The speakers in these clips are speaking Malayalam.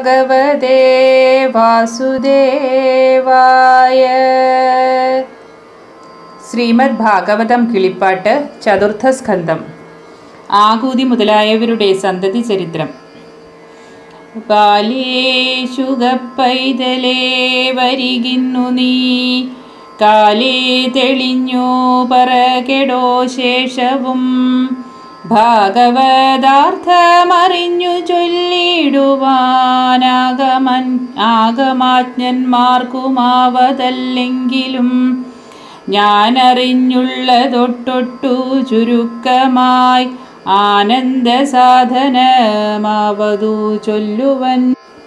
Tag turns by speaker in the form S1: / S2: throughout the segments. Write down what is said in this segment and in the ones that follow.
S1: ഭഗവതേ വാസുദേവായ ശ്രീമദ് ഭാഗവതം കിളിപ്പാട്ട് ചതുർത്ഥ സ്കന്ധം ആകൂതി മുതലായവരുടെ സന്തതി ചരിത്രം ബാലേശുഗപ്പൈതലേ വരികിന്നു നീ കാലേ തെളിഞ്ഞു പറകെടോ ശേഷവും ഭാഗവതാർത്ഥമറിഞ്ഞു ചൊല്ലിടുവാനാഗമൻ ആഗമാജ്ഞന്മാർക്കുമാവതല്ലെങ്കിലും ഞാനറിഞ്ഞുള്ളതൊട്ടൊട്ടു ചുരുക്കമായി ആനന്ദ സാധനമാവതു ചൊല്ലുവൻ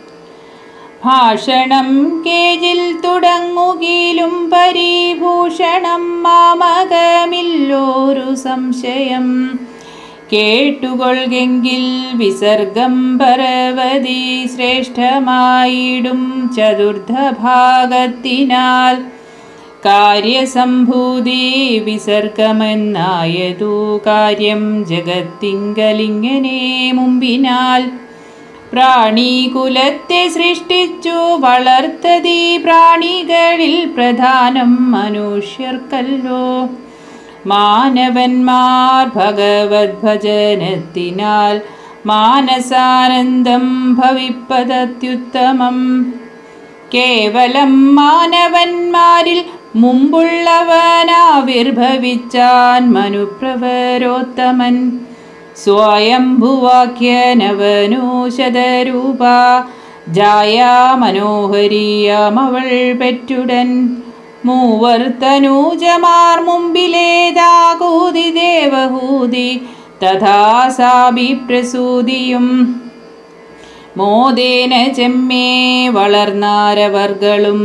S1: ഭാഷണം കേജിൽ തുടങ്ങുകിലും പരിഭൂഷണം മാമകമില്ലോരു സംശയം കേട്ടുകൊള്ളുകെങ്കിൽ വിസർഗം പരവതി ശ്രേഷ്ഠമായിടും ചതുർത്ഥ ഭാഗത്തിനാൽ കാര്യസംഭൂതി വിസർഗമെന്നായതു കാര്യം ജഗത്തിങ്കലിങ്ങനെ മുമ്പിനാൽ പ്രാണികുലത്തെ സൃഷ്ടിച്ചു വളർത്തതി പ്രാണികളിൽ പ്രധാനം മനുഷ്യർക്കല്ലോ മാനവന്മാർ ഭഗവത് ഭജനത്തിനാൽ മാനസാനന്ദം ഭവിപ്പതത്യുത്തമം കേവലം മാനവന്മാരിൽ മുമ്പുള്ളവനാവിർഭവിച്ചാൻ മനുപ്രവരോത്തമൻ സ്വയംഭുവാക്യനവനൂശതരൂപ ജായാ മനോഹരിയമവൾ പെറ്റുടൻ മൂവർ തനൂജമാർ മുമ്പിലേതാകൂതി ദേവഹൂതി തഥാ സാബി പ്രസൂതിയും മോദേന ചെമ്മേ വളർന്നാരവർകളും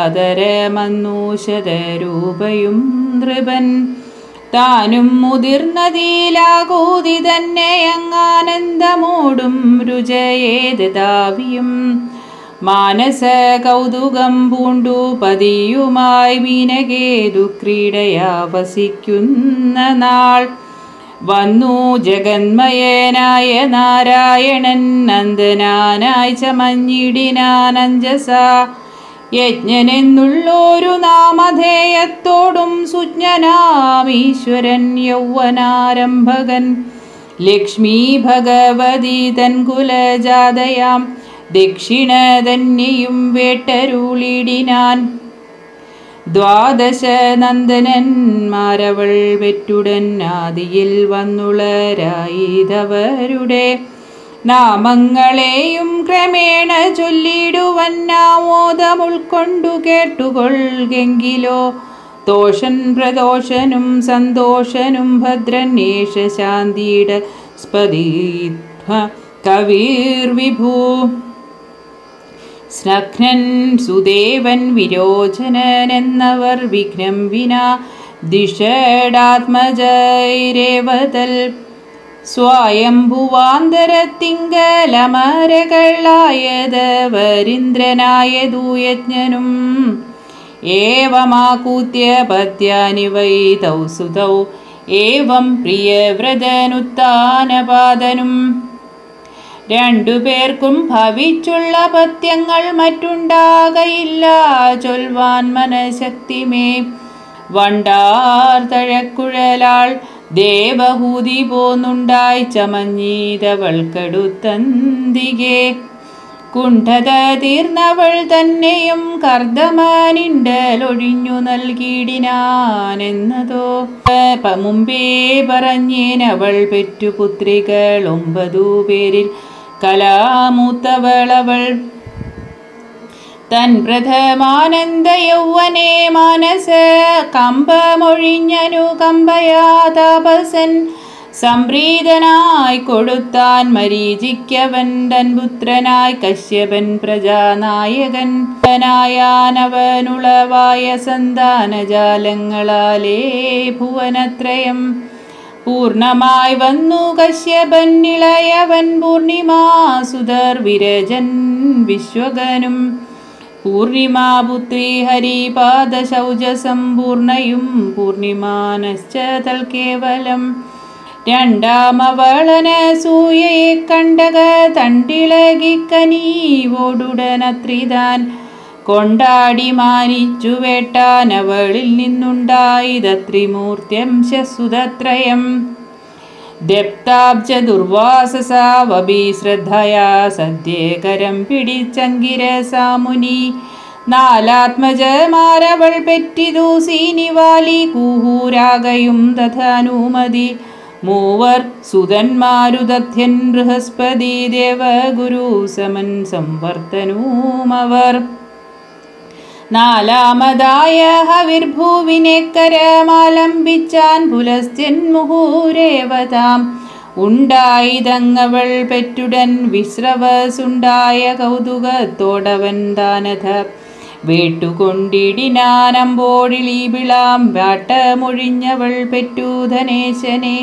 S1: സാദരമന്നൂശതരൂപയും നൃപൻ താനും മുതിർന്നതിലാകൂതി തന്നെ അങ്ങാനന്ദമോടും രുചയേത് ദാവിയും മാനസ കൗതുകം പൂണ്ടു പതിയുമായി മീനകേതു ക്രീഡയാ വസിക്കുന്ന നാൾ വന്നു ജഗന്മയനായ നാരായണൻ നന്ദനാനായി ചമഞ്ഞിടിനാനഞ്ജസ യജ്ഞനെന്നുള്ളൊരു നാമധേയത്തോടും സുജ്ഞനാമീശ്വരൻ യൗവനാരംഭകൻ ലക്ഷ്മി ഭഗവതി തൻ കുലജാതയാം ദക്ഷിണ തന്നെയും വേട്ടരുളിടിനാൻ ദ്വാദശ നന്ദനന്മാരവൾ വെറ്റുടൻ ആദിയിൽ വന്നുളരായിതവരുടെ നാമങ്ങളെയും ക്രമേണ ചൊല്ലിടുവൻ നാമോദം ഉൾക്കൊണ്ടു കേട്ടുകൊള്ളുകെങ്കിലോ ദോഷൻ പ്രദോഷനും സന്തോഷനും ഭദ്രനേഷ ശാന്തിയുടെ സ്പതീത്വ കവീർ വിഭൂ സ്നഗ്നൻ സുദേവൻ വിരോചനൻ എന്നവർ വിഘ്നം വിന ദിഷടാത്മജൈരേവതൽ സ്വയംഭുവാന്തരത്തിങ്കലമരകളായത് വരീന്ദ്രനായതു യജ്ഞനും ഏവമാകൂത്യ പദ്യാനി വൈ തൗ സുതൗ ഏവം പ്രിയവ്രതനുത്താനപാദനും രണ്ടുപേർക്കും ഭവിച്ചുള്ള പത്യങ്ങൾ മറ്റുണ്ടാകയില്ല ചൊൽവാൻ മനശക്തിമേ വണ്ടാർ തഴക്കുഴലാൾ ദേവഹൂതി പോന്നുണ്ടായി ചമഞ്ഞീതവൾ കടുത്തന്തികെ കുണ്ഠത തീർന്നവൾ തന്നെയും കർദ്ദമാനിണ്ടലൊഴിഞ്ഞു നൽകിയിടിനാനെന്നതോ മുമ്പേ പറഞ്ഞേനവൾ പെറ്റുപുത്രികൾ ഒമ്പതു പേരിൽ കലാമൂത്തവളവൾ തൻ പ്രഥമാനന്ദ യൗവനെ മാനസ കമ്പമൊഴിഞ്ഞനു കമ്പയാ താപസൻ സംപ്രീതനായി കൊടുത്താൻ മരീചിക്കവൻ തൻ പുത്രനായി കശ്യപൻ പ്രജാനായകൻ നായാനവനുളവായ സന്താനജാലങ്ങളാലേ ഭുവനത്രയം പൂർണമായി വന്നു കശ്യപൻ ഇളയവൻ പൂർണിമാസുതർ വിരജൻ വിശ്വകനും പൂർണിമാപുത്രി ഹരിപാദശൗചസം പൂർണയും പൂർണിമാനശ്ച തൽ കേവലം രണ്ടാമവളനസൂയയെ കണ്ടക തണ്ടിളകിക്കനീവോടുടനത്രിതാൻ കൊണ്ടാടി മാനിച്ചു വേട്ടാൻ അവളിൽ നിന്നുണ്ടായതത്രിമൂർത്തിയം ശസുതത്രയം ദപ്താബ്ജ ദുർവാസസാവപി ശ്രദ്ധയാ സദ്യേകരം പിടിച്ചങ്കിരസാമുനി നാലാത്മജമാരവൾ പെറ്റിതു സീനിവാലി കൂഹൂരാകയും തഥാനുമതി മൂവർ സുതന്മാരുദധ്യൻ ബൃഹസ്പതി ദേവഗുരു സമൻ സംവർത്തനൂമവർ നാലാമതായ ഹവിർഭൂവിനെ കരമാലംബിച്ചാൻ പുലസ്ത്യൻ മുഹൂരേവതാം ഉണ്ടായിതങ്ങവൾ പെറ്റുടൻ വിശ്രവസുണ്ടായ കൗതുകത്തോടവൻ ദാനഥ വേട്ടുകൊണ്ടിടിനാനമ്പോഴിളീപിളാം വാട്ടമൊഴിഞ്ഞവൾ പെറ്റു ധനേശനെ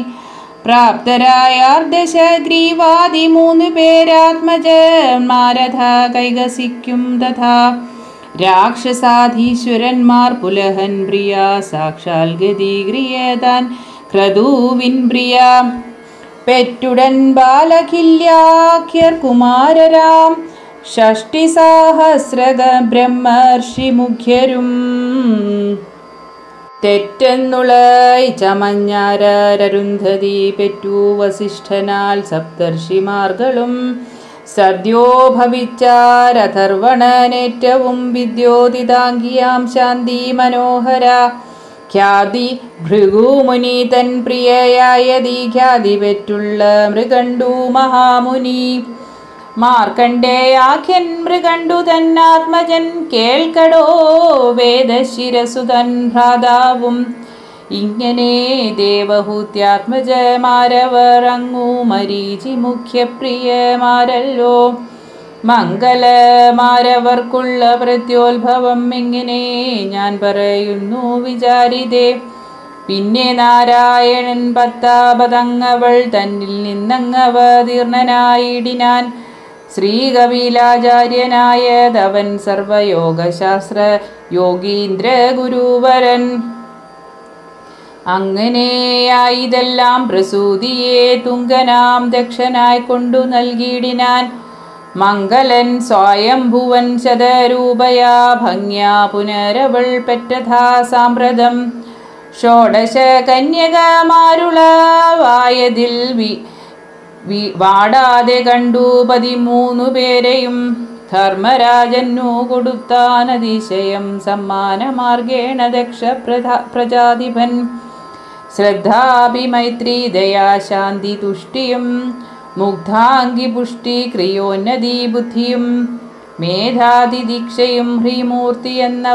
S1: പ്രാപ്തരായാർദശഗ്രീവാദി മൂന്ന് പേരാത്മജന്മാരഥ കൈകസിക്കും തഥാ രാക്ഷസാധീശ്വരന്മാർ പുലഹൻ പ്രിയ സാക്ഷാൽ ഗതിഗ്രിയതാൻ ക്രതൂവിൻ പ്രിയ പെറ്റുടൻ ബാലഖില്യാഖ്യർ കുമാരരാം ഷഷ്ടി സാഹസ്രക ബ്രഹ്മർഷി മുഖ്യരും തെറ്റെന്നുളയി ചമഞ്ഞാരരുന്ധതി പെറ്റു വസിഷ്ഠനാൽ സപ്തർഷിമാർകളും സദ്യോ ഭവിച്ചാരഥർവണനേറ്റവും വിദ്യോതിതാംഗിയാം ശാന്തി മനോഹര ഖ്യാതി ഭൃഗുമുനി തൻ പ്രിയയായതി ഖ്യാതി പെറ്റുള്ള മൃഗണ്ടു മഹാമുനി മാർക്കണ്ഡേയാഖ്യൻ മൃഗണ്ടു തന്നാത്മജൻ കേൾക്കടോ വേദശിരസുതൻ ഭ്രാതാവും ഇങ്ങനെ ദേവഹൂത്യാത്മജമാരവർ അങ്ങു മരീചി മുഖ്യപ്രിയമാരല്ലോ മംഗലമാരവർക്കുള്ള പ്രത്യോത്ഭവം എങ്ങനെ ഞാൻ പറയുന്നു വിചാരിതേ പിന്നെ നാരായണൻ പത്താപതങ്ങവൾ തന്നിൽ നിന്നങ്ങവതീർണനായിടിനാൻ ശ്രീകപിലാചാര്യനായതവൻ സർവയോഗശാസ്ത്ര യോഗീന്ദ്ര ഗുരുവരൻ അങ്ങനെയായിതെല്ലാം പ്രസൂതിയെ തുങ്കനാം ദക്ഷനായി കൊണ്ടു നൽകിയിടിനാൻ മംഗലൻ സ്വയംഭുവൻ ശതരൂപയാ ഭംഗ്യാ പുനരവൾ പെറ്റഥാ സാമ്പ്രതം ഷോഡശ കന്യകമാരുളവായതിൽ വി വി- വാടാതെ കണ്ടു പതിമൂന്നു പേരെയും ധർമ്മരാജന്നു കൊടുത്താനതിശയം സമ്മാനമാർഗേണ ദക്ഷ പ്രധാ പ്രജാധിപൻ ശ്രദ്ധാഭിമൈത്രി ദയാശാന്തി തുഷ്ടിയും മുഗ്ധാംഗി പുഷ്ടി ക്രിയോന്നതി ബുദ്ധിയും മേധാതിദീക്ഷയും ഹ്രീമൂർത്തി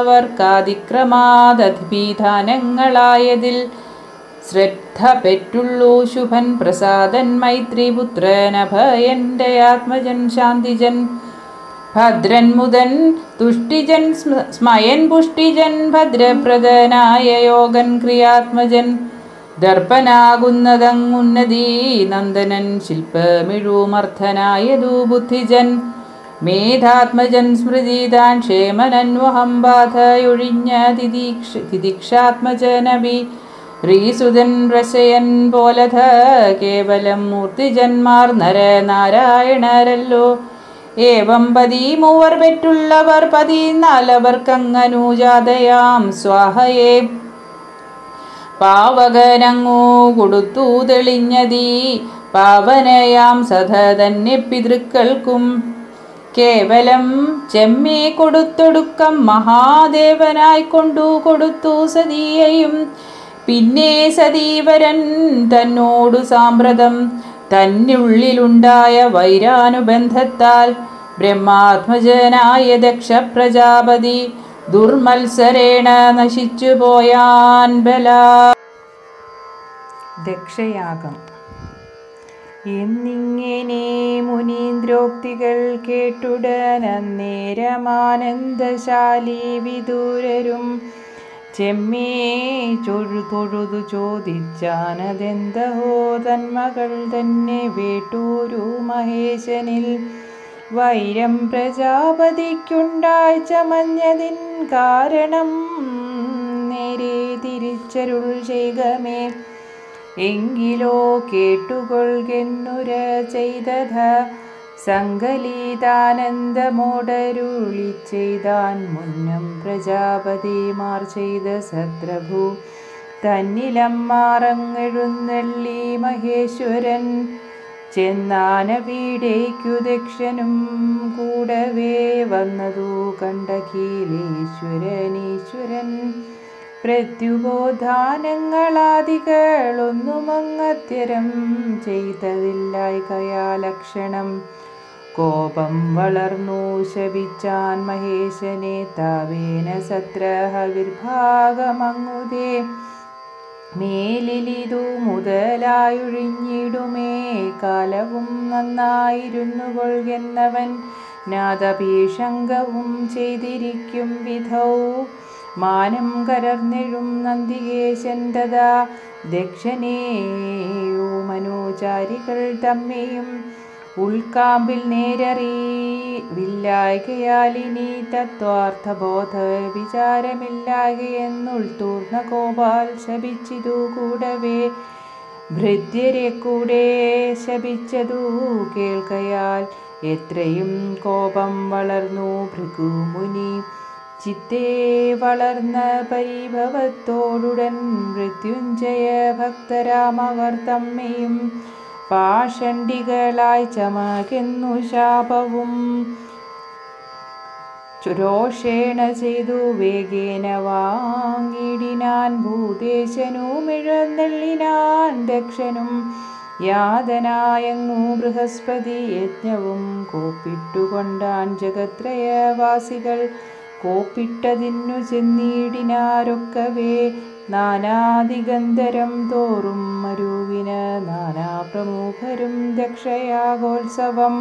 S1: എന്നവർക്കാതിക്രമാദഭിധാനങ്ങളായതിൽ ശ്രദ്ധ പെറ്റുള്ളൂ ശുഭൻ പ്രസാദൻ മൈത്രിപുത്രനഭയന്റെ ആത്മജൻ ശാന്തിജൻ ഭദ്രൻ മുതൻ തുഷ്ടിജൻ സ്മ- സ്മയൻ പുഷ്ടിജൻ ഭദ്രപ്രദനായ യോഗൻ ക്രിയാത്മജൻ ദർപ്പനാകുന്നതങ്ങുന്നതി നന്ദനൻ ശില്പമിഴുമർത്ഥനായതു ബുദ്ധിജൻ മേധാത്മജൻ സ്മൃതിതാൻ ക്ഷേമനന്വഹം ബാധയൊഴിഞ്ഞ തിദീക്ഷ തിദീക്ഷാത്മജനബി ശ്രീസുതൻ പ്രശയൻ പോലധ കേവലം മൂർത്തിജന്മാർ നരനാരായണരല്ലോ ഏവം പതിമൂവർ പെറ്റുള്ളവർ പതിനാലവർക്കങ്ങനുജാതയാം സ്വാഹയെ പാവകനങ്ങു കൊടുത്തു തെളിഞ്ഞതീ പാവനയാം സധ തന്നെ പിതൃക്കൾക്കും കേവലം ചെമ്മേ കൊടുത്തൊടുക്കം മഹാദേവനായി കൊണ്ടു കൊടുത്തു സതീയയും പിന്നെ സതീവരൻ തന്നോടു സാമ്പ്രതം തന്നുള്ളിലുണ്ടായ വൈരാനുബന്ധത്താൽ ബ്രഹ്മാത്മജനായ ദക്ഷ പ്രജാപതി ദുർമത്സരേണ നശിച്ചു പോയാൻ ബല ദക്ഷയാഗം എന്നിങ്ങനെ മുനീന്ദ്രോക്തികൾ കേട്ടുടനന്നേരമാനന്ദശാലി വിദൂരരും ചെമ്മേ ചൊഴു തൊഴുതു ചോദിച്ചാനതെന്തഹോ തന്മകൾ തന്നെ വേട്ടൂരു മഹേശനിൽ വൈരം പ്രജാപതിക്കുണ്ടായി ചമഞ്ഞതിൻ കാരണം നേരെ തിരിച്ചരുൾ ചെയ്കമേ എങ്കിലോ കേട്ടുകൊൾകെന്നുര ചെയ്തത സങ്കലിതാനന്ദമോടരുളി ചെയ്താൻ മുന്നം പ്രജാപതിമാർ ചെയ്ത സത്രഭു തന്നിലമ്മാറങ്ങെഴുന്നള്ളി മഹേശ്വരൻ ചെന്നാന വീടേക്കു ദക്ഷനും കൂടവേ വന്നതു കണ്ടഖീലേശ്വരനീശ്വരൻ പ്രത്യുബോധാനങ്ങളാദികളൊന്നുമങ്ങത്യരം ചെയ്തതില്ലായി കയാലക്ഷണം കോപം വളർന്നു ശപിച്ചാൻ മഹേശനെ താവേന സത്രഹവിർഭാഗമങ്ങുതേ മേലിലിതു മുതലായൊഴിഞ്ഞിടുമേ കാലവും നന്നായിരുന്നു കൊൾകെന്നവൻ നാദഭീഷങ്കവും ചെയ്തിരിക്കും വിധൗ മാനം കരർന്നെഴും നന്ദികേശന്തതാ ദക്ഷനേയോ മനോചാരികൾ തമ്മിയും ഉൾക്കാമ്പിൽ നേരറി വില്ലായ്കയാലിനി തത്വാർത്ഥബോധ വിചാരമില്ലായകയെന്നുൾത്തൂർന്ന കോപാൽ ശപിച്ചിതു കൂടവേ ഭൃത്യരെ കൂടെ ശപിച്ചതു കേൾക്കയാൽ എത്രയും കോപം വളർന്നു ഭൃഗുമുനി ചിത്തേ വളർന്ന പരിഭവത്തോടുടൻ മൃത്യുഞ്ജയ ഭക്തരാമവർ തമ്മിയും പാഷണ്ഡികളായി ചമകെന്നു ശാപവും രോഷേണ ചെയ്തു വേഗേന വാങ്ങിടിനാൻ ഭൂദേശനുമിഴന്നെള്ളിനാൻ ദക്ഷനും യാതനായങ്ങു ബൃഹസ്പതി യജ്ഞവും കോപ്പിട്ടുകൊണ്ടാൻ ജഗത്രയവാസികൾ കോപ്പിട്ടതിന്നു ചെന്നിടിനാരൊക്കവേ നാനാദിഗന്ധരം തോറും മരുവിന് നാനാ പ്രമുഖരും ദക്ഷയാഗോത്സവം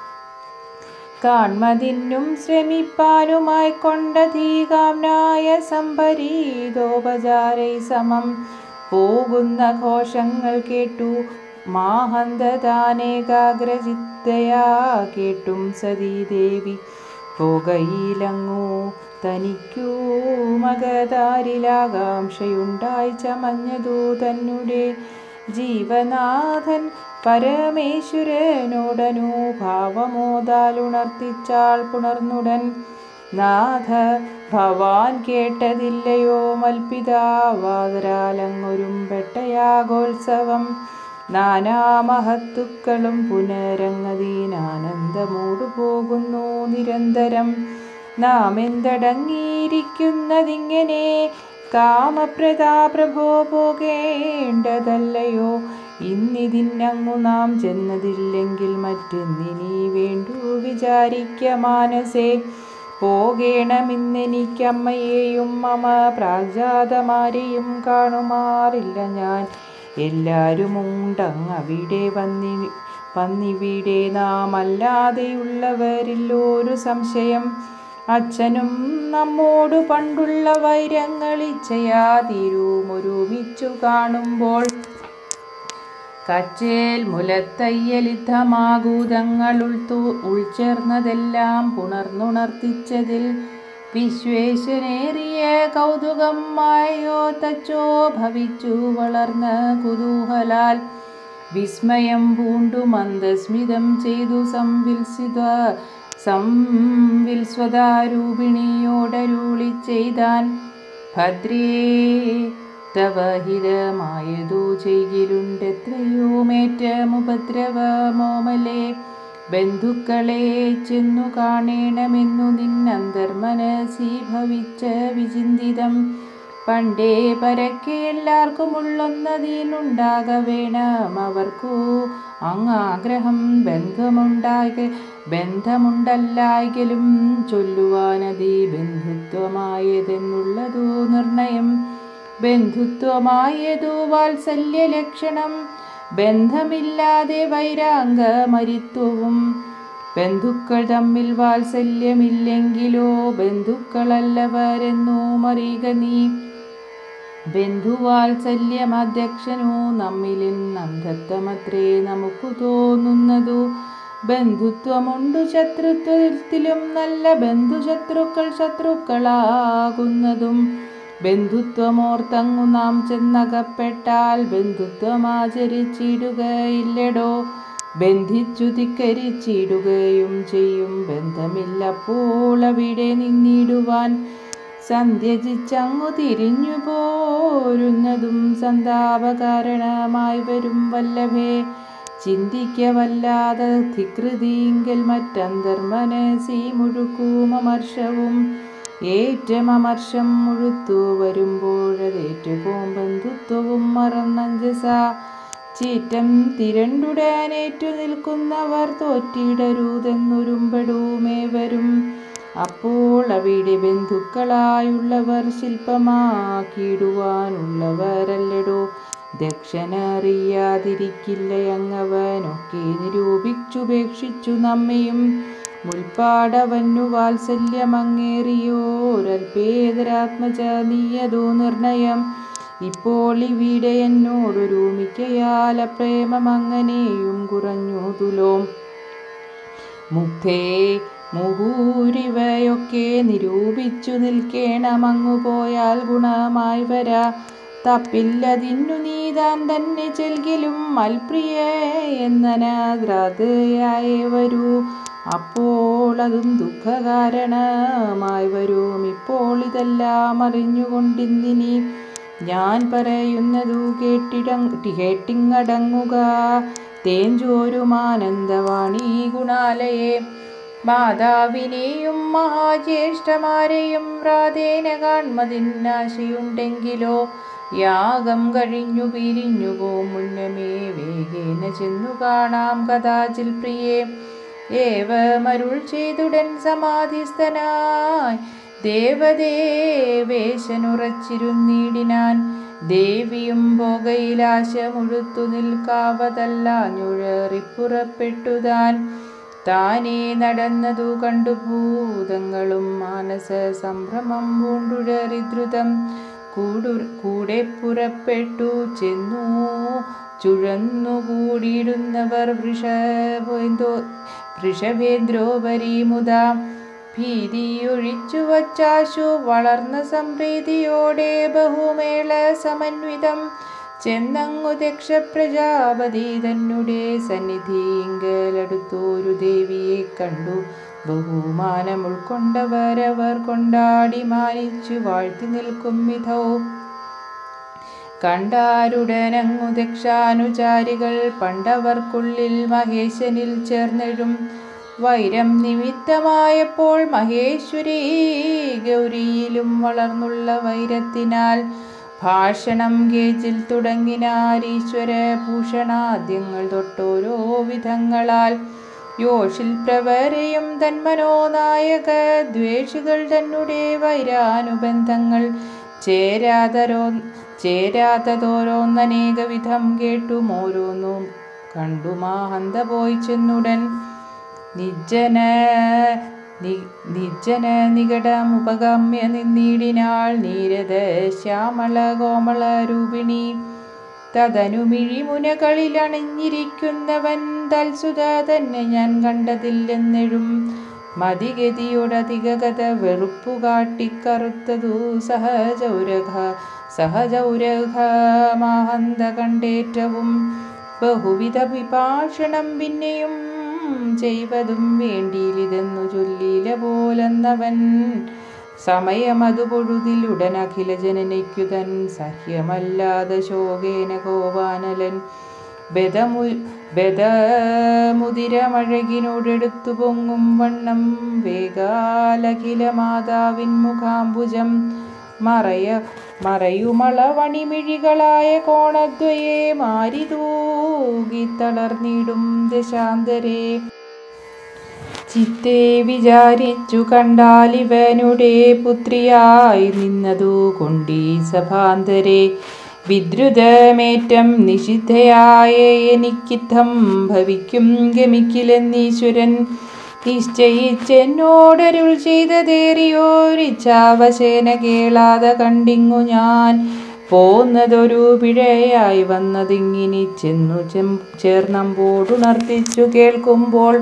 S1: കാൺമതിന്നും ശ്രമിപ്പാനുമായി കൊണ്ടധീകാംനായ സംഭരീതോപചാരൈ സമം പോകുന്ന ഘോഷങ്ങൾ കേട്ടു മാഹന്തതാനേകാഗ്രചിത്തയാ കേട്ടും സതീദേവി പോകയിലങ്ങു തനിക്കൂ മകതാരിലാകാംക്ഷയുണ്ടായി ചമഞ്ഞതു തന്നെ ജീവനാഥൻ പരമേശ്വരനോടനു ഭാവമോതാലുണർത്തിച്ചാൾ പുണർന്നുടൻ നാഥ ഭവാൻ കേട്ടതില്ലയോ മൽപിതാവാതരാലങ്ങൊരും പെട്ടയാഗോത്സവം നാനാമഹത്തുക്കളും പുനരങ്ങതീനാനന്ദമൂടു പോകുന്നു നിരന്തരം നാം എന്തടങ്ങിയിരിക്കുന്നതിങ്ങനെ കാമപ്രതാ പ്രഭോ പോകേണ്ടതല്ലയോ ഇന്നിതിനങ്ങു നാം ചെന്നതില്ലെങ്കിൽ മറ്റെന്നിനി വേണ്ടു വിചാരിക്ക മാനസേ പോകേണമെന്നെനിക്കമ്മയെയും മമ പ്രാജാതമാരെയും കാണുമാറില്ല ഞാൻ എല്ലാരുമുണ്ടങ്ങവിടെ വന്നി വന്നിവിടെ നാം അല്ലാതെയുള്ളവരില്ലൊരു സംശയം അച്ഛനും നമ്മോടു പണ്ടുള്ള വൈരങ്ങളിച്ചയാ തിരുമൊരുമിച്ചു കാണുമ്പോൾ കച്ചേൽ മുലത്തയ്യലിദ്ധമാകൂതങ്ങൾ ഉൾത്തു ഉൾച്ചേർന്നതെല്ലാം പുണർന്നുണർത്തിച്ചതിൽ വിശ്വേശനേറിയ കൗതുകം മായോ തച്ചോ ഭവിച്ചു വളർന്ന കുതൂഹലാൽ വിസ്മയം പൂണ്ടു മന്ദസ്മിതം ചെയ്തു സംവിൽസിത സംവിൽസ്വതാരൂപിണിയോടരുളി ചെയ്താൻ ഭദ്രേ തവ ഹിതമായതു ചെയ്യലുണ്ടെത്രയോ മേറ്റമുപദ്രവമോമലേ ബന്ധുക്കളെ ചെന്നു കാണേണമെന്നു നിന്നന്തർമനസി ഭവിച്ച വിചിന്തിതം പണ്ടേ പരക്കെ എല്ലാവർക്കും ഉള്ളൊന്നതിനുണ്ടാക വേണം അവർക്കു അങ്ങാഗ്രഹം ബന്ധമുണ്ടാക ബന്ധമുണ്ടല്ലായെങ്കിലും ചൊല്ലുവാനതി ബന്ധുത്വമായതെന്നുള്ളതു നിർണയം ബന്ധുത്വമായതു വാത്സല്യ ലക്ഷണം ബന്ധമില്ലാതെ വൈരാംഗമരിത്വവും ബന്ധുക്കൾ തമ്മിൽ വാത്സല്യമില്ലെങ്കിലോ ബന്ധുക്കളല്ലവരെന്നു മറിയുക നീ ബന്ധുവാത്സല്യമധ്യക്ഷനു നമ്മിലിൻ അന്ധത്വമത്രേ നമുക്ക് തോന്നുന്നതു ബന്ധുത്വമുണ്ടു ശത്രുത്വത്തിലും നല്ല ബന്ധുശത്രുക്കൾ ശത്രുക്കളാകുന്നതും ബന്ധുത്വമോർത്തങ്ങു നാം ചെന്നകപ്പെട്ടാൽ ബന്ധുത്വമാചരിച്ചിടുകയില്ലടോ ബന്ധിച്ചു ധിക്കരിച്ചിടുകയും ചെയ്യും ബന്ധമില്ലപ്പോൾ അവിടെ നിന്നിടുവാൻ സന്ധ്യജിച്ചങ്ങു തിരിഞ്ഞു പോരുന്നതും സന്താപകാരണമായി വരും വല്ലഭേ ചിന്തിക്ക വല്ലാതെ ധികൃതിങ്കൽ മറ്റന്തർമനസി മുഴുക്കുമർഷവും ഏറ്റമമർഷം മുഴുത്തു വരുമ്പോഴതേറ്റുപോം ബന്ധുത്വവും മറന്നഞ്ചസ ചീറ്റം തിരണ്ടുടാനേറ്റു നിൽക്കുന്നവർ തോറ്റിടരുതെന്നൊരുമ്പെടുമേ വരും അപ്പോൾ അവിടെ ബന്ധുക്കളായുള്ളവർ ശില്പമാക്കിയിടുവാനുള്ളവരല്ലടോ ദക്ഷനറിയാതിരിക്കില്ലയങ്ങവനൊക്കെ നിരൂപിച്ചുപേക്ഷിച്ചു നമ്മയും മുൽപ്പാടവന്നു വാത്സല്യമങ്ങേറിയോരൽപേതരാത്മജ നീയതോ നിർണയം ഇപ്പോൾ ഇവിടെ എന്നോടൊരു മിക്കയാല പ്രേമമങ്ങനെയും കുറഞ്ഞു തുലോം മുക്തേ മുഹൂരിവയൊക്കെ നിരൂപിച്ചു നിൽക്കേണമങ്ങു പോയാൽ ഗുണമായി വരാ തപ്പില്ലതിന്നു നീതാൻ തന്നെ ചെൽകിലും മൽപ്രിയ എന്നനാദ്രാതയായേ വരൂ അപ്പോൾ അതും ദുഃഖകാരണമായി വരും ഇപ്പോൾ ഇതെല്ലാം അറിഞ്ഞുകൊണ്ടിന്നിനി ഞാൻ പറയുന്നതു കേട്ടിട കേട്ടിങ്ങടങ്ങുക തേഞ്ചോരുമാനന്ദവാണി ഗുണാലയെ മാതാവിനെയും മഹാജ്യേഷ്ഠമാരെയും രാധേന കാൺമതിന്നാശയുണ്ടെങ്കിലോ യാഗം കഴിഞ്ഞു പിരിഞ്ഞു പോം മുന്നമേ വേഗേന ചെന്നു കാണാം കഥാചിൽ പ്രിയേ ഏവമരുൾ ചെയ്തുടൻ സമാധിസ്ഥനായി ദേവദേവേശനുറച്ചിരുന്നിടിനാൻ ദേവിയും പുകയിലാശ മുഴുത്തു നിൽക്കാവതല്ലാഞ്ഞുഴറിപ്പുറപ്പെട്ടുതാൻ താനേ നടന്നതു കണ്ടു ഭൂതങ്ങളും മാനസ സംഭ്രമം പൂണ്ടുഴറിദ്രുതം കൂടു കൂടെ പുറപ്പെട്ടു ചെന്നു ചുഴന്നുകൂടിയിടുന്നവർ വൃഷഭേന്ദ്രോ വൃഷഭേന്ദ്രോപരി മുതാ ഭീതിയൊഴിച്ചു വച്ചാശു വളർന്ന സംപ്രീതിയോടെ ബഹുമേള സമന്വിതം ചെന്നങ്ങു ദക്ഷ പ്രജാപതി തന്നെ സന്നിധിങ്കലടുത്തോരു ദേവിയെ കണ്ടു ബഹുമാനം ഉൾക്കൊണ്ടവരവർ കൊണ്ടാടി മാനിച്ചു വാഴ്ത്തി നിൽക്കും വിധവും കണ്ടാരുടനങ്ങു ദക്ഷാനുചാരികൾ പണ്ടവർക്കുള്ളിൽ മഹേശനിൽ ചേർന്നിടും വൈരം നിമിത്തമായപ്പോൾ മഹേശ്വരി ഗൗരിയിലും വളർന്നുള്ള വൈരത്തിനാൽ ഭാഷണം ഗേജിൽ തുടങ്ങിനാരീശ്വര ഭൂഷണാദ്യങ്ങൾ തൊട്ടോരോ വിധങ്ങളാൽ യോഷിൽ പ്രവരെയും തന്മനോനായക ദ്വേഷികൾ തന്നെ വൈരാനുബന്ധങ്ങൾ ചേരാതരോ ചേരാത്തതോരോന്നനേകവിധം കേട്ടും ഓരോന്നും കണ്ടുമാഹന്ത പോയി ചെന്നുടൻ നിജ്ജന നി- നിജ്ജന നികടമുപഗമ്യ നിന്നിടിനാൾ നീരത ശ്യാമള കോമള രൂപിണി തതനുമിഴിമുനകളിൽ അണിഞ്ഞിരിക്കുന്നവൻ തൽസുത തന്നെ ഞാൻ കണ്ടതില്ലെന്നെഴും മതിഗതിയോടധികഗത വെറുപ്പു കാട്ടിക്കറുത്തതു സഹജൗരഘ സഹജൗരഘ മാഹന്ത കണ്ടേറ്റവും ബഹുവിധ വിഭാഷണം പിന്നെയും ചെയ്വതും വേണ്ടിയിലിതെന്നു ചൊല്ലിയില പോലെന്നവൻ സമയമതു പൊഴുതിലുടൻ അഖില ജനനയ്ക്കുതൻ സഹ്യമല്ലാതെ ശോകേന കോപാനലൻ ബദമു ബദമുതിരമഴകിനോടെടുത്തു പൊങ്ങും വണ്ണം വേഗാലഖില മാതാവിൻ മുഖാംബുജം മറയ മറയുമളവണിമിഴികളായ കോണദ്വയെ മാരിതൂകി തളർന്നിടും ദശാന്തരേ ചിത്തെ വിചാരിച്ചു കണ്ടാലിവനുടെ പുത്രിയായി നിന്നതു കൊണ്ടീ സഭാന്തരെ വിദ്രുതമേറ്റം നിഷിദ്ധയായ എനിക്കിത്തം ഭവിക്കും ഗമിക്കില്ലെന്നീശ്വരൻ നിശ്ചയിച്ചെന്നോടരുൾ ചെയ്തതേറിയോരിച്ഛാവശേന കേളാതെ കണ്ടിങ്ങു ഞാൻ പോന്നതൊരു പിഴയായി വന്നതിങ്ങിനി ചെന്നു ചെം ചേർന്നമ്പോടുണർത്തിച്ചു കേൾക്കുമ്പോൾ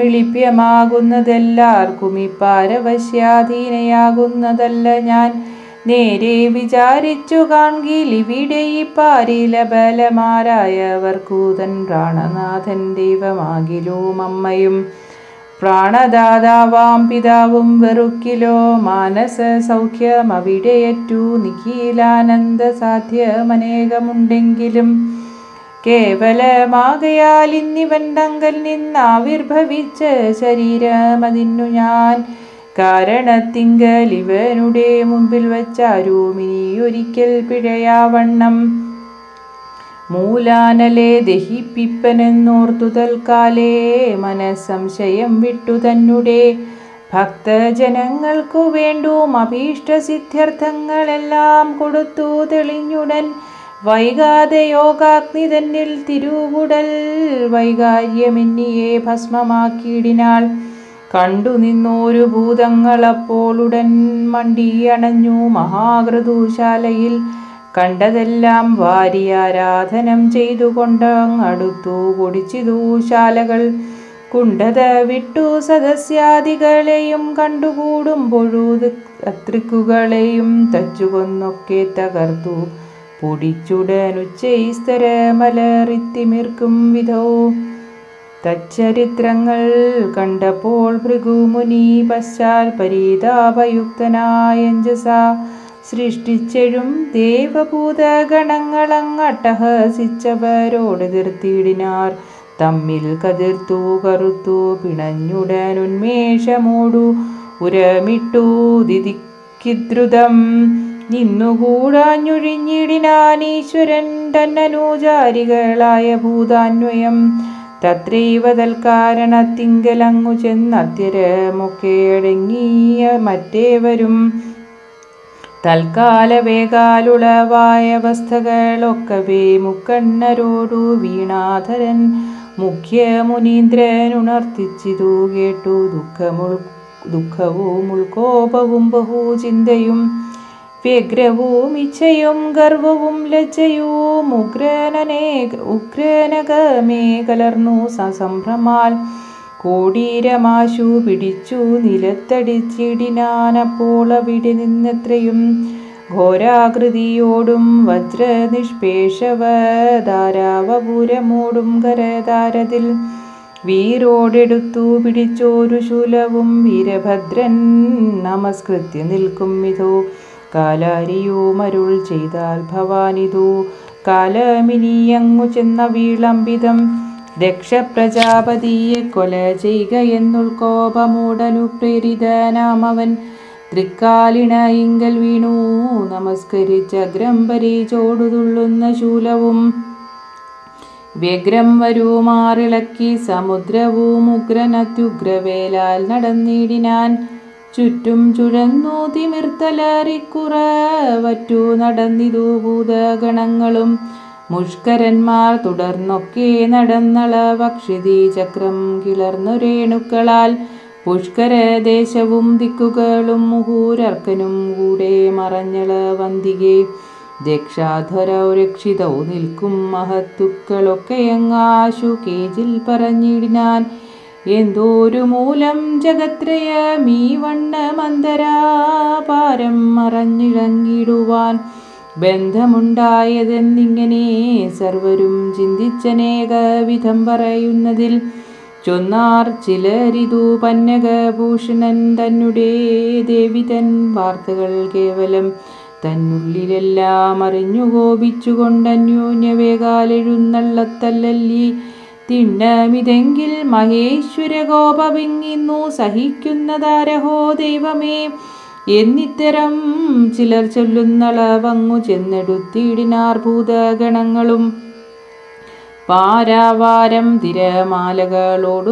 S1: പാരമിളിപ്യമാകുന്നതെല്ലാവർക്കും ഈ പാരവശ്യാധീനയാകുന്നതല്ല ഞാൻ നേരെ വിചാരിച്ചു കാൺകിൽ ഇവിടെ ഈ പാരില ബലമാരായവർക്കു തൻ പ്രാണനാഥൻ ദൈവമാകിലും അമ്മയും പ്രാണദാതാവാം പിതാവും വെറുക്കിലോ മാനസ സൗഖ്യം അവിടെയറ്റു നിഖിലാനന്ദ സാധ്യമനേകമുണ്ടെങ്കിലും കേവലമാകയാൽ ഇന്നിവൻ തങ്കൽ നിന്നാവിർഭവിച്ച ശരീരമതിന്നു ഞാൻ കാരണത്തിങ്കൽ ഇവനുടെ മുൻപിൽ വച്ചാരൂമിനി ഒരിക്കൽ പിഴയാവണ്ണം മൂലാനലെ ദഹിപ്പിപ്പനെന്നോർത്തു തൽക്കാലേ മനസ്സംശയം വിട്ടു തന്നെ ഭക്തജനങ്ങൾക്കു വേണ്ടും അഭീഷ്ടസിദ്ധ്യർത്ഥങ്ങളെല്ലാം കൊടുത്തു തെളിഞ്ഞുടൻ വൈകാതെ യോഗാഗ്നി തന്നിൽ തിരുവുടൽ വൈകാര്യമെന്നിയെ ഭസ്മമാക്കിയിടിനാൾ കണ്ടു നിന്നോരു ഭൂതങ്ങളപ്പോളുടൻ മണ്ടിയണഞ്ഞു മഹാകൃതുശാലയിൽ കണ്ടതെല്ലാം വാരിയാരാധനം ചെയ്തുകൊണ്ട് അങ്ങടുത്തു പൊടിച്ചിതു ശാലകൾ കുണ്ടത വിട്ടു സദസ്യാദികളെയും കണ്ടുകൂടുമ്പോഴു അത്രിക്കുകളെയും തച്ചുകൊന്നൊക്കെ തകർത്തു പൊടിച്ചുടനുച്ചൈസ്തരമലറിത്തിമിർക്കും വിധോ തച്ചരിത്രങ്ങൾ കണ്ടപ്പോൾ ഭൃഗുമുനി പശ്ചാൽ പരീതാപയുക്തനായഞ്ജസ സൃഷ്ടിച്ചെഴും ദേവഭൂതഗണങ്ങളങ്ങട്ടഹസിച്ചവരോട് എതിർത്തിടിനാർ തമ്മിൽ കതിർത്തു കറുത്തു പിണഞ്ഞുടനുന്മേഷമോടു ഉരമിട്ടു ദിദിക്കിദ്രുതം നിന്നുകൂടാഞ്ഞൊഴിഞ്ഞിടിനാൻ ഈശ്വരൻ തന്നനുചാരികളായ ഭൂതാന്വയം തത്രൈവ തൽക്കാരണത്തിങ്കലങ്ങു ചെന്നത്യരമൊക്കെ അടങ്ങിയ മറ്റേവരും തൽക്കാല വേഗാലുളവായ അവസ്ഥകളൊക്കവേ മുക്കണ്ണരോടു വീണാധരൻ മുഖ്യ മുനീന്ദ്രൻ ഉണർത്തിച്ചിതു കേട്ടു ദുഃഖമുൾ ദുഃഖവും ഉൾക്കോപവും ബഹുചിന്തയും വ്യഗ്രവും ഇച്ഛയും ഗർവവും ലജ്ജയും ഉഗ്രനനേ ഉഗ്രനകമേ കലർന്നു സസംഭ്രമാൽ കോടീരമാശു പിടിച്ചു നിലത്തടിച്ചിടിനാനപ്പോൾ അവിടെ നിന്നെത്രയും ഘോരാകൃതിയോടും വജ്രനിഷ്പേഷവധാരാവപുരമോടും കരതാരതിൽ വീരോടെടുത്തു പിടിച്ചോരു ശൂലവും വീരഭദ്രൻ നമസ്കൃത്യ നിൽക്കും വിധോ കാലാരിയോ മരുൾ ചെയ്താൽ ഭവാനിതു കാലമിനിയങ്ങു ചെന്ന വീളംബിതം ദക്ഷപ്രജാപതിയെ കൊല ചെയ്യുക എന്നുൾക്കോപമൂടനു പ്രേരിതനാമവൻ തൃക്കാലിണയിങ്കൽ വീണു നമസ്കരിച്ച ഗ്രംബരി ചോടുതുള്ളുന്ന ശൂലവും വ്യഗ്രം വരുമാറിളക്കി സമുദ്രവും ഉഗ്രനത്യുഗ്രവേലാൽ നടന്നിടിനാൻ ചുറ്റും ചുഴന്നു തിമിർത്തലറിക്കുറവറ്റു നടന്നിതു ഭൂതഗണങ്ങളും മുഷ്കരന്മാർ തുടർന്നൊക്കെ നടന്നള ഭക്ഷിതി ചക്രം കിളർന്നു രേണുക്കളാൽ പുഷ്കരദേശവും ദിക്കുകളും മുഹൂരർക്കനും കൂടെ മറഞ്ഞള വന്തികെ ദക്ഷാധരൗ രക്ഷിതൗ നിൽക്കും മഹത്തുക്കളൊക്കെയങ്ങാശു കേജിൽ പറഞ്ഞിടിനാൻ എന്തോരു മൂലം ജഗത്രയമീ വണ്ണമന്തരാപാരം മറഞ്ഞിഴങ്ങിടുവാൻ ബന്ധമുണ്ടായതെന്നിങ്ങനെ സർവരും ചിന്തിച്ചനേകവിധം പറയുന്നതിൽ ചൊന്നാർ ചിലരിതു പന്നകഭൂഷണൻ തന്നെ ദേവി തൻ വാർത്തകൾ കേവലം തന്നുള്ളിലെല്ലാം അറിഞ്ഞു കോപിച്ചുകൊണ്ടന്യോന്യവേകാലെഴുന്നള്ളത്തല്ലല്ലി തിണ്ണമിതെങ്കിൽ മഹേശ്വര കോപവിങ്ങിന്നു സഹിക്കുന്നതാരഹോ ദൈവമേ എന്നിത്തരം ചിലർ ചൊല്ലുന്നളവങ്ങു ചെന്നെടുത്തിടിനാർ ഭൂതഗണങ്ങളും പാരാവാരം തിരമാലകളോടു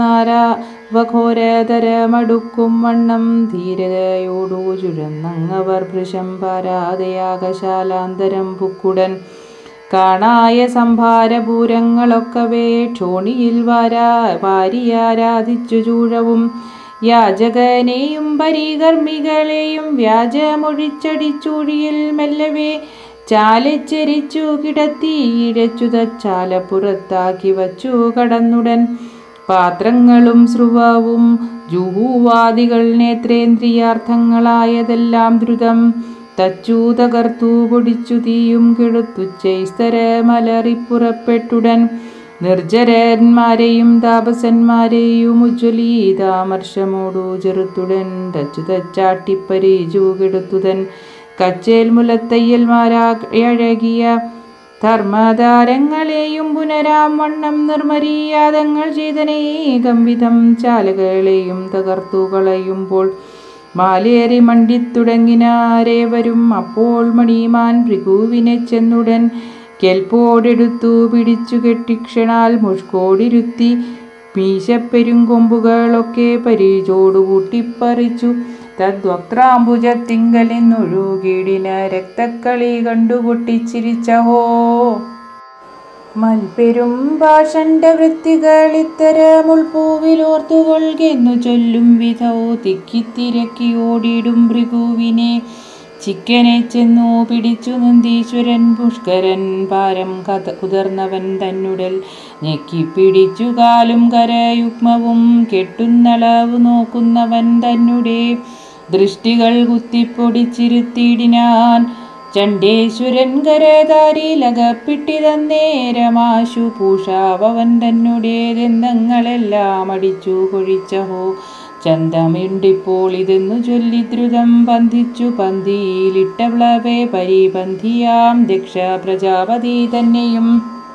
S1: ചെന്നാരാവഘോരതരമടുക്കും വണ്ണം ധീരതയോടു ചുഴന്നങ്ങവർ ഭൃശം പാരാതയാകശാലാന്തരം പുക്കുടൻ കാണായ സംഭാരപൂരങ്ങളൊക്കവേ ക്ഷോണിയിൽ വാരാ വാരിയാരാധിച്ചു ചൂഴവും യാചകനെയും പരികർമ്മികളെയും വ്യാജമൊഴിച്ചടിച്ചൂഴിയിൽ മെല്ലവേ ചാലച്ചരിച്ചു കിടത്തി ഇഴച്ചു തച്ചാല പുറത്താക്കി വച്ചു കടന്നുടൻ പാത്രങ്ങളും സ്രുവവും ജുഹുവാദികൾ നേത്രേന്ദ്രിയാർത്ഥങ്ങളായതെല്ലാം ദ്രുതം തച്ചു തകർത്തു പൊടിച്ചു തീയും കെടുത്തുച്ചൈസ്തര മലറിപ്പുറപ്പെട്ടുടൻ നിർജ്ജരന്മാരെയും താപസന്മാരെയും ഉജ്ജ്വലീതാമർഷമോടു ചെറുത്തുടൻ തച്ചു തച്ചാട്ടിപ്പരിചു കെടുത്തുതൻ കച്ചേൽ മുലത്തയ്യൽമാരാഴകിയ ധർമ്മധാരങ്ങളെയും പുനരാം വണ്ണം നിർമരീയാതങ്ങൾ ചെയ്തനേകം വിധം ചാലകളെയും തകർത്തു കളയുമ്പോൾ മാലേറി മണ്ടിത്തുടങ്ങിനാരേവരും അപ്പോൾ മണിമാൻ ഭൃഗുവിനെ ചെന്നുടൻ കെൽപ്പോടെടുത്തു പിടിച്ചു കെട്ടിക്ഷണാൽ മുഷ്കോടിരുത്തി മീശപ്പെരുങ്കൊമ്പുകളൊക്കെ പരിചോടു കൂട്ടിപ്പറിച്ചു തദ്വക്രാംബുജത്തിങ്കലിന്നൊഴുകിടിന രക്തക്കളി കണ്ടു പൊട്ടിച്ചിരിച്ചഹോ മൽപ്പെരും ഭാഷണ്ട വൃത്തികളിത്തരമുൾപൂവിലോർത്തുകൊള്ളുന്നു ചൊല്ലും വിധൗ തിക്കിത്തിരക്കി ഓടിയിടും ഭൃഗുവിനെ ചിക്കനെ ചെന്നു പിടിച്ചു നന്ദീശ്വരൻ പുഷ്കരൻ പാരം കഥ കുതിർന്നവൻ തന്നുടൽ ഞെക്കി പിടിച്ചു കാലും കരയുഗ്മവും കെട്ടുന്നളവ് നോക്കുന്നവൻ തന്നെ ദൃഷ്ടികൾ കുത്തിപ്പൊടിച്ചിരുത്തിയിടിനാൻ ചണ്ടേശ്വരൻ കരതാരിലകപ്പിട്ടിതന്നേരമാശു പൂഷാവവൻ തന്നുടേതെന്തങ്ങളെല്ലാം അടിച്ചു കൊഴിച്ചഹോ ചന്തമിണ്ടിപ്പോൾ ഇതെന്നു ചൊല്ലി ദ്രുതം പന്തിച്ചു പന്തിയിലിട്ടവളവേ പരിപന്തിയാം ദക്ഷ പ്രജാപതി തന്നെയും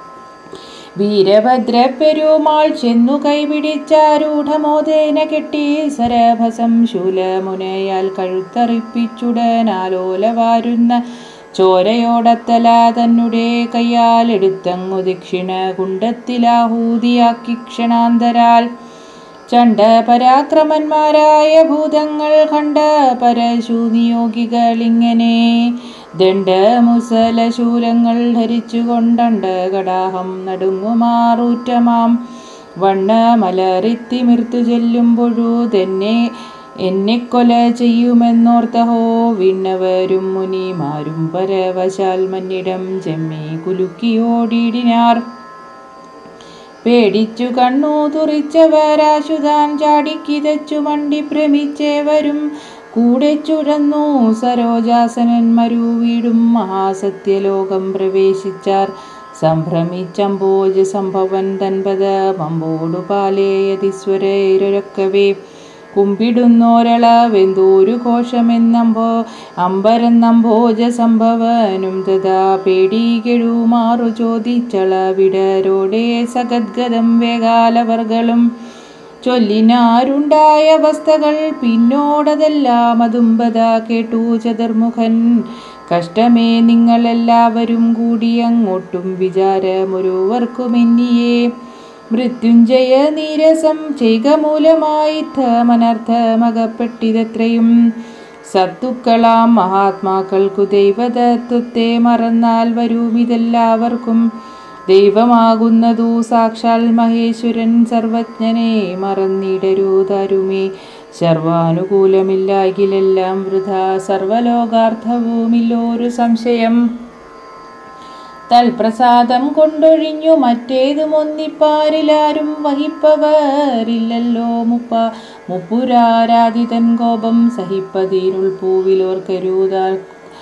S1: വീരഭദ്രപ്പെരുമാൾ ചെന്നു കൈപിടിച്ചാരൂഢമോദേന കെട്ടി സരഭസം ശൂലമുനയാൽ കഴുത്തറിപ്പിച്ചുടനാലോല വാരുന്ന ചോരയോടത്തല തന്നെ കയ്യാലെടുത്തങ്ങു ദക്ഷിണ കുണ്ടത്തിലാഹൂതിയാക്കി ക്ഷണാന്തരാൽ ചണ്ട പരാക്രമന്മാരായ ഭൂതങ്ങൾ കണ്ട പരശു നിയോഗികളിങ്ങനെ ദണ്ഡ മുസലശൂലങ്ങൾ ധരിച്ചുകൊണ്ടണ്ട കടാഹം നടുങ്ങുമാറൂറ്റമാം വണ്ണ മലറിത്തിമിർത്തു ചെല്ലുമ്പോഴു തന്നെ എന്നെ കൊല ചെയ്യുമെന്നോർത്തഹോ വിണ്ണവരും മുനിമാരും പരവശാൽ മന്നിടം ചെമ്മി കുലുക്കിയോടിയിടിനാർ പേടിച്ചു കണ്ണു തുറിച്ചവരാശുതാൻ ചാടിക്കിതച്ചു വണ്ടി ഭ്രമിച്ചേവരും കൂടെ ചുഴന്നു സരോജാസനൻ മരുവീടും മഹാസത്യലോകം പ്രവേശിച്ചാർ സംഭ്രമിച്ചമ്പോജ സംഭവൻ തൻപത മമ്പോടു പാലേയതിസ്വരരൊക്കവേ കുമ്പിടുന്നോരളവെന്തോരു ഘോഷമെന്നമ്പോ അമ്പരന്നമ്പോജ സംഭവനും തഥാ പേടികെഴുമാറു ചോദിച്ചളവിടരോടെ സഗദ്ഗതം വേഗാലവർകളും ചൊല്ലിനാരുണ്ടായ അവസ്ഥകൾ പിന്നോടതെല്ലാം അതുമ്പത കേട്ടു ചതുർമുഖൻ കഷ്ടമേ നിങ്ങളെല്ലാവരും കൂടി അങ്ങോട്ടും വിചാരമൊരുവർക്കുമെന്നിയേ മൃത്യുഞ്ജയ നീരസം ചെയ്കമൂലമായി ധമനർത്ഥമകപ്പെട്ടിതത്രയും സത്തുക്കളാം മഹാത്മാക്കൾക്കു ദൈവതത്വത്തെ മറന്നാൽ വരും ഇതെല്ലാവർക്കും ദൈവമാകുന്നതു സാക്ഷാൽ മഹേശ്വരൻ സർവജ്ഞനെ മറന്നിടരുതാരുമേ സർവാനുകൂലമില്ലാകിലെല്ലാം വൃഥ സർവലോകാർത്ഥവുമില്ലോരു സംശയം തൽപ്രസാദം കൊണ്ടൊഴിഞ്ഞു മറ്റേതുമൊന്നിപ്പാരിലാരും വഹിപ്പവരില്ലല്ലോ മുപ്പ മുപ്പുരാരാധിതൻ കോപം സഹിപ്പതിരുൾ പൂവിലോർക്കരുതാൽ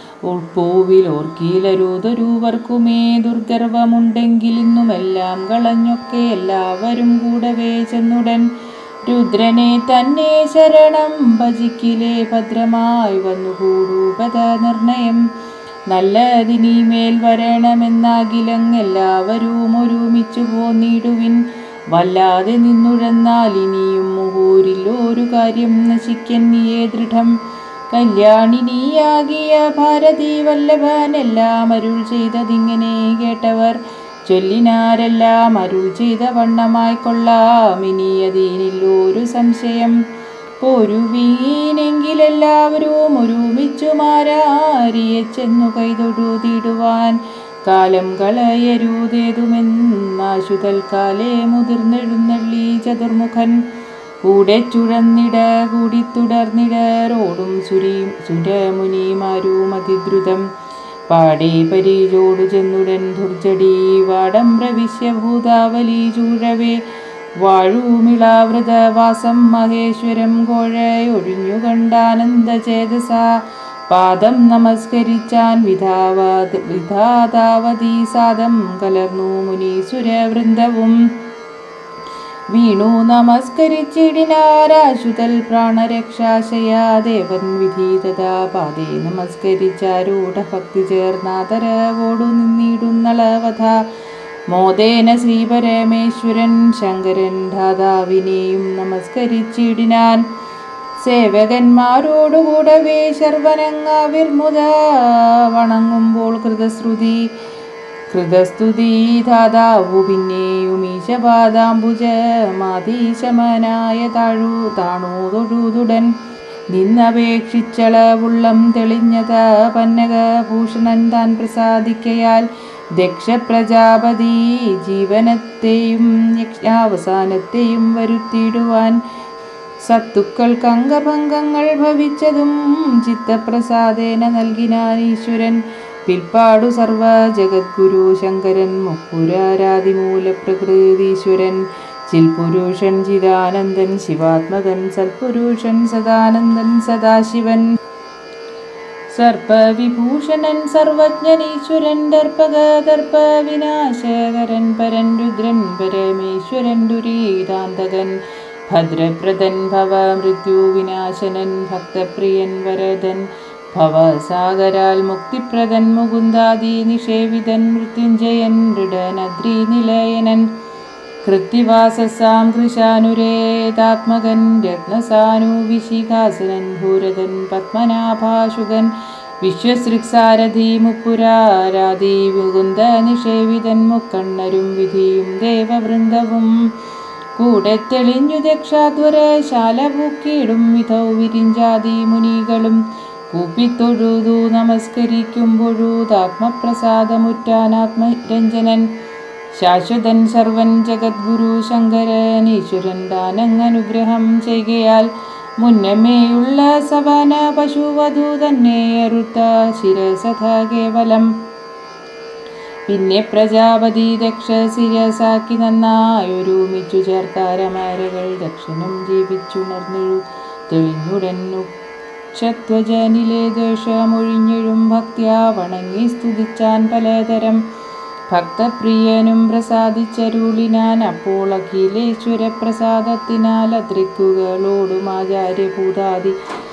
S1: ഉൾപ്പൂവിലോർക്കിലരുതൊരുവർക്കുമേ ദുർഗർവമുണ്ടെങ്കിൽ ഇന്നുമെല്ലാം കളഞ്ഞൊക്കെ എല്ലാവരും കൂടവേ ചെന്നുടൻ രുദ്രനെ തന്നെ ശരണം ഭജിക്കിലേ ഭദ്രമായി വന്നുകൂടൂപത നിർണയം നല്ലതിനിമേൽ വരണമെന്നാകിലങ്ങെല്ലാവരും ഒരുമിച്ചു പോന്നിടുവിൻ വല്ലാതെ നിന്നുഴന്നാൽ ഇനിയും മുഹൂരിൽ ഒരു കാര്യം നശിക്കന്നിയേ ദൃഢം കല്യാണിനിയാകിയ ഭാരതി വല്ലഭൻ എല്ലാം അരുൾ ചെയ്തതിങ്ങനെ കേട്ടവർ ചൊല്ലിനാരെല്ലാം അരുൾ ചെയ്ത വണ്ണമായി കൊള്ളാം ഇനി അതിനില്ലൊരു സംശയം പൊരുവീനെങ്കിലെല്ലാവരും ഒരുമിച്ചു മാരാരിയെ ചെന്നു കൈതൊഴുതിടുവാൻ കാലം കളയരുതേതുമെന്നാശു തൽക്കാലേ മുതിർന്നെഴുന്നള്ളി ചതുർമുഖൻ കൂടെ ചുഴന്നിട കൂടി തുടർന്നിടരോടും സുരി സുരമുനിമാരും അതിദ്രുതം പാടേ പരീജോടു ചെന്നുടൻ ദുർജടി വാടം പ്രവിശ്യ ഭൂതാവലി ചൂഴവേ വാഴൂമിളാവൃതവാസം മഹേശ്വരം കോഴയൊഴിഞ്ഞു കണ്ടാനന്ദചേതസ പാദം നമസ്കരിച്ചാൻ വിധാവാത് വിധാതാവതീ സാദം കലർന്നു മുനീസുര വൃന്ദവും വീണു നമസ്കരിച്ചിടിനാരാശുതൽ പ്രാണരക്ഷാശയാ ദേവൻ വിധീതതാ പാദേ നമസ്കരിച്ചാരൂഢ ഭക്തി ചേർന്നാതരവോടു നിന്നിടുന്നളവധ മോദേന ശ്രീപരമേശ്വരൻ ശങ്കരൻ ധാതാവിനെയും നമസ്കരിച്ചിടിനാൻ സേവകന്മാരോടുകൂടവേ ശർവനങ്ങാവിർമുത വണങ്ങുമ്പോൾ കൃതശ്രുതി കൃതസ്തുതി ധാതാവു പിന്നെയും ഈശപാദാംബുജ മാതീശമനായ താഴു താണു തൊഴുതുടൻ നിന്നപേക്ഷിച്ചളവുള്ളം തെളിഞ്ഞത പന്നകഭൂഷണൻ താൻ പ്രസാദിക്കയാൽ ദക്ഷപ്രജാപതി ജീവനത്തെയും യജ്ഞാവസാനത്തെയും വരുത്തിയിടുവാൻ സത്തുക്കൾക്ക് അംഗഭംഗങ്ങൾ ഭവിച്ചതും ചിത്തപ്രസാദേന നൽകിനാൻ ഈശ്വരൻ പിൽപ്പാടു സർവ ജഗദ്ഗുരു ശങ്കരൻ മുപ്പുരാരാതിമൂല പ്രകൃതീശ്വരൻ ചിൽപുരുഷൻ ചിദാനന്ദൻ ശിവാത്മകൻ സൽപുരുഷൻ സദാനന്ദൻ സദാശിവൻ സർപ്പവിഭൂഷണൻ സർവജ്ഞനീശ്വരൻ ദർപ്പക ദർപ്പ വിനാശകരൻ പരൻ രുദ്രൻ പരമേശ്വരൻ ദുരീതാന്തകൻ ഭദ്രപ്രദൻ ഭവ മൃത്യുവിനാശനൻ ഭക്തപ്രിയൻ വരദൻ ഭവസാഗരാൽ മുക്തിപ്രദൻ മുകുന്ദാദി നിഷേവിതൻ മൃത്യുഞ്ജയൻ മൃഡനദ്രി നിലയനൻ കൃത്തിവാസസാം കൃശാനുരേതാത്മകൻ രത്നസാനുവിശിഖാസനൻ ഭൂരതൻ പത്മനാഭാശുകൻ വിശ്വസൃക്സാരഥി മുപ്പുരാരാധി മുകുന്ദ നിഷേവിതൻ മുക്കണ്ണരും വിധിയും ദേവവൃന്ദവും കൂടെ തെളിഞ്ഞു ദക്ഷാധ്വര ശാലപൂക്കിയിടും വിധൗ വിരിഞ്ചാതി മുനികളും കൂപ്പിത്തൊഴുതു നമസ്കരിക്കുമ്പൊഴുതാത്മപ്രസാദമുറ്റാനാത്മരഞ്ജനൻ ശാശ്വതൻ സർവൻ ജഗദ്ഗുരു ശങ്കരൻ ഈശ്വരൻ ദാനങ്ങനുഗ്രഹം ചെയ്യുകയാൽ മുന്നമേയുള്ള സവന പശുവധു തന്നെ അറുത്ത ശിരസഥ കേവലം പിന്നെ പ്രജാപതി ദക്ഷ ശിരസാക്കി നന്നായൊരുമിച്ചു ചേർത്താരമാരകൾ ദക്ഷനും ജീവിച്ചുണർന്നെഴു തെളിഞ്ഞുടൻ ക്ഷത്വജനിലെ ദ്വേഷമൊഴിഞ്ഞെഴും ഭക്ത്യാ വണങ്ങി സ്തുതിച്ചാൻ പലതരം ഭക്തപ്രിയനും പ്രസാദിച്ചരുളിനാൻ അപ്പോൾ അഖിലേശ്വര പ്രസാദത്തിനാൽ അദ്രിക്കുകളോടും ആചാര്യഭൂതാദി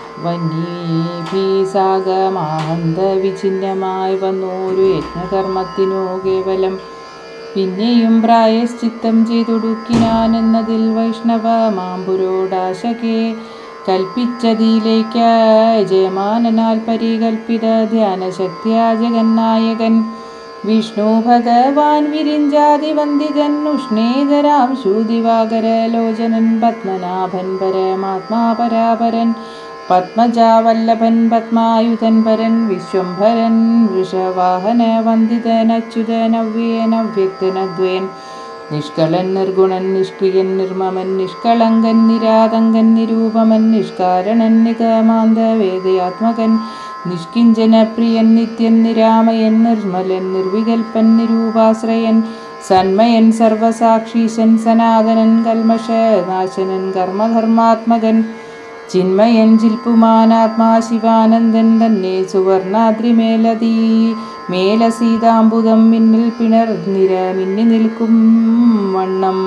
S1: വന്യീഭീസാഗമാഹന്ത വിഛിന്നമായി വന്നോരു യജ്ഞകർമ്മത്തിനു കേവലം പിന്നെയും പ്രായശ്ചിത്തം ചെയ്തൊടുക്കിനാൻ എന്നതിൽ വൈഷ്ണവ മാമ്പുരോടാശകെ കൽപ്പിച്ചതിലേക്ക ജയമാനനാൽ പരികൽപ്പിത ധ്യാനശക്തിയാ ജഗന്നായകൻ വിഷ്ണു ഭഗവാൻ വിരിഞ്ചാതി വന്ദിതൻ ഉഷ്ണേതരാം ശൂദിവാകര ലോചനൻ പത്മനാഭൻ പരമാത്മാ പരാപരൻ പത്മജാവല്ലഭൻ പത്മായുധൻ പരൻ വിശ്വംഭരൻ വൃഷവാഹന വന്ദിതൻ അച്യുതൻ അവ്യേൻ അവ്യക്തനദ്വേൻ നിഷ്കളൻ നിർഗുണൻ നിഷ്ക്രിയൻ നിർമ്മമൻ നിഷ്കളങ്കൻ നിരാതങ്കൻ നിരൂപമൻ നിഷ്കാരണൻ നിഗമാന്ത വേദയാത്മകൻ നിഷ്കിഞ്ചന പ്രിയൻ നിത്യൻ നിരാമയൻ നിർമ്മലൻ നിർവികൽപ്പൻ നിരൂപാശ്രയൻ സന്മയൻ സർവസാക്ഷീശൻ സനാതനൻ കൽമഷനാശനൻ കർമ്മധർമാത്മകൻ ചിന്മയൻ ജിൽപുമാനാത്മാ ശിവാനന്ദൻ തന്നെ സുവർണാദ്രിമേലതീ മേലസീതാംബുദം മിന്നിൽ പിണർ നിര മിന്നി നിൽക്കും വണ്ണം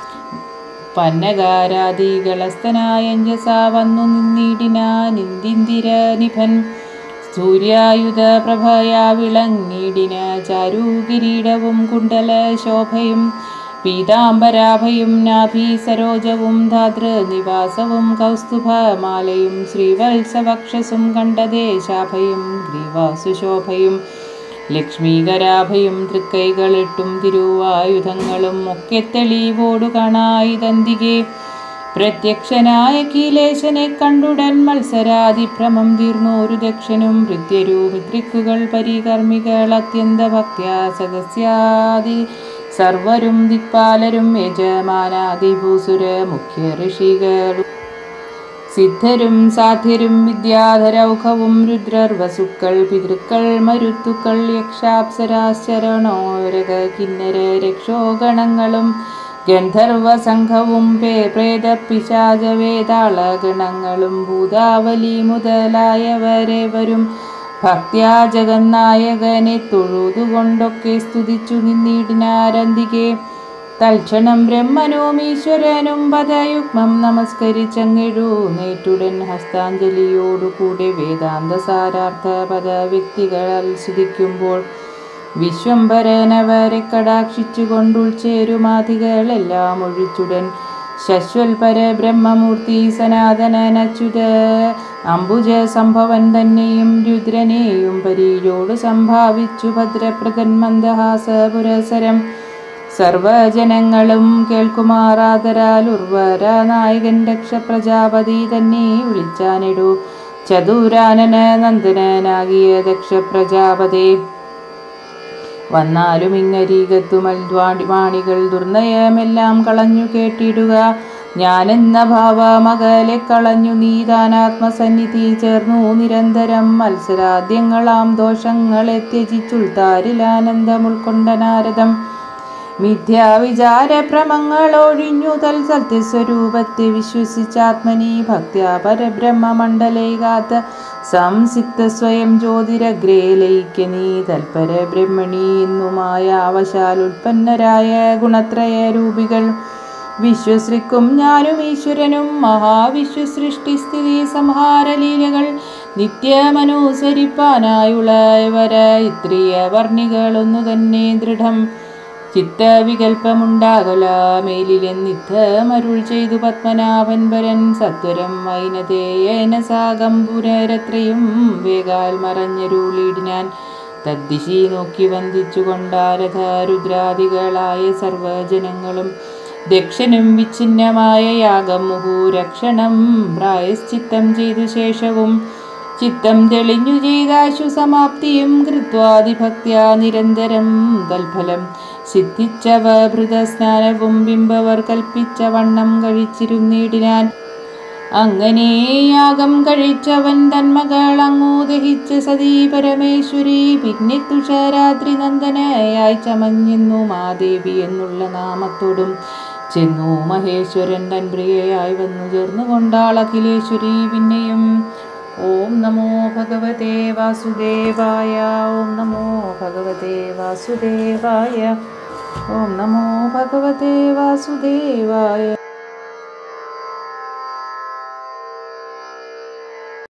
S1: പന്നകാരാദികളസ്തനായഞ്ജസാ വന്നു നിന്നിടിനാനിന്ദിന്ദിര നിഭൻ സൂര്യായുധ പ്രഭയാ വിളങ്ങിടിന ചാരുകിരീടവും കുണ്ടല ശോഭയും പീതാംബരാഭയും നാഭി സരോജവും ധാതൃ നിവാസവും കൗസ്തുഭമാലയും ശ്രീവത്സവക്ഷസും കണ്ടദേശാഭയും ഗ്രീവാസുശോഭയും ലക്ഷ്മീകരാഭയും തൃക്കൈകളിട്ടും തിരുവായുധങ്ങളും ഒക്കെ തെളിവോടു കാണായി തന്തികെ പ്രത്യക്ഷനായ കീലേശനെ കണ്ടുടൻ മത്സരാതിഭ്രമം തീർന്നോരു ദക്ഷനും ഭൃത്യരു മിത്രിക്കുകൾ പരികർമ്മികൾ അത്യന്ത ഭക്ത്യാ സദസ്യാദി സർവരും ദിക്പാലരും യജമാനാദിഭൂസുര മുഖ്യ ഋഷികളും സിദ്ധരും സാധ്യരും വിദ്യാധരൗഖവും രുദ്രർ വസുക്കൾ പിതൃക്കൾ മരുത്തുക്കൾ യക്ഷാപ്സരാശ്ചരണോരക കിന്നര രക്ഷോഗണങ്ങളും ഗന്ധർവ സംഘവും പേ പ്രേത പിശാച വേതാള ഗണങ്ങളും ഭൂതാവലി മുതലായവരെവരും ഭക്ത്യാ ജഗന്നായകനെ തൊഴുതുകൊണ്ടൊക്കെ സ്തുതിച്ചു നിന്നിടിനാരന്തികെ തൽക്ഷണം ബ്രഹ്മനും ഈശ്വരനും പദയുഗ്മം നമസ്കരിച്ചങ്ങിഴു നേറ്റുടൻ ഹസ്താഞ്ജലിയോടുകൂടെ വേദാന്ത സാരാർത്ഥ പദ വ്യക്തികളാൽ സ്തുതിക്കുമ്പോൾ വിശ്വംഭരനവരെ കടാക്ഷിച്ചുകൊണ്ടുൾച്ചേരുമാധികളെല്ലാം ഒഴിച്ചുടൻ ശശ്വൽ പരബ്രഹ്മമൂർത്തി സനാതനനച്യുത അംബുജ സംഭവൻ തന്നെയും രുദ്രനെയും പരീയോട് സംഭാവിച്ചു ഭദ്രപ്രദൻ മന്ദഹാസ പുരസരം സർവജനങ്ങളും കേൾക്കുമാറാതരാൽ ഉർവര നായകൻ ദക്ഷ പ്രജാപതി തന്നെ വിളിച്ചാനിടു ചതുരാനന നന്ദനാകിയ ദക്ഷ പ്രജാപതി വന്നാലും ഇങ്ങരീകത്തുമൽവാണികൾ ദുർനയമെല്ലാം കളഞ്ഞു കേട്ടിടുക ഞാനെന്ന ഭാവമകലെ കളഞ്ഞു നീതാനാത്മസന്നിധി ചേർന്നു നിരന്തരം മത്സരാദ്യങ്ങളാം ദോഷങ്ങളെ ത്യജിച്ചുൾത്താരിൽ ആനന്ദം ഉൾക്കൊണ്ട നാരദം മിഥ്യാവിചാരഭ്രമങ്ങൾ ഒഴിഞ്ഞു തൽ സത്യസ്വരൂപത്തെ വിശ്വസിച്ചാത്മനി ഭക്ത്യാ പരബ്രഹ്മമണ്ഡലൈകാത്ത സംസിക്ത സ്വയം ജ്യോതിരഗ്രേ ലയിക്ക നീ തൽപര ബ്രഹ്മണി എന്നുമായ അവശാൽ ഉൽപ്പന്നരായ ഗുണത്രയ രൂപികൾ വിശ്വസൃക്കും ഞാനും ഈശ്വരനും മഹാവിശ്വസൃഷ്ടിസ്ഥിതി സംഹാരലീലകൾ നിത്യമനുസരിപ്പാനായുള്ളവര ഇത്രിയ വർണ്ണികളൊന്നു തന്നെ ദൃഢം ചിത്തവികൽപ്പമുണ്ടാകല മേലിലെന്നിത്തമരുൾ ചെയ്തു പത്മനാഭൻ വരൻ സത്വരം വൈനതേയന സാകം പുനരത്രയും വേഗാൽ മറഞ്ഞരുളിടിനാൻ തദ്ദിശി നോക്കി വന്ദിച്ചു കൊണ്ടാരഥ രുദ്രാദികളായ സർവജനങ്ങളും ദക്ഷനും വിച്ഛിന്നമായ യാഗം മുഹൂരക്ഷണം പ്രായശ്ചിത്തം ചെയ്തു ശേഷവും ചിത്തം തെളിഞ്ഞു ചെയ്താശു സമാപ്തിയും കൃത്വാതിഭക്ത്യാ നിരന്തരം തൽഫലം സിദ്ധിച്ചവ ഭൃതസ്നാനവും ബിംബവർ കൽപ്പിച്ച വണ്ണം കഴിച്ചിരുന്നിടിനാൻ അങ്ങനെ യാഗം കഴിച്ചവൻ തന്മകൾ അങ്ങു ദഹിച്ച സതീ പരമേശ്വരി പിന്നെ തുഷാരാത്രി നന്ദനയായി ചമഞ്ഞെന്നു മാദേവി എന്നുള്ള നാമത്തോടും ചെന്നു മഹേശ്വരൻ തൻ പ്രിയയായി വന്നു ചേർന്നുകൊണ്ടാൾ അഖിലേശ്വരി പിന്നെയും ഓം നമോ ഭഗവതേ വാസുദേവായ ഓം നമോ ഭഗവതേ വാസുദേവായ ഓം നമോ ഭഗവതേ വാസുദേവായ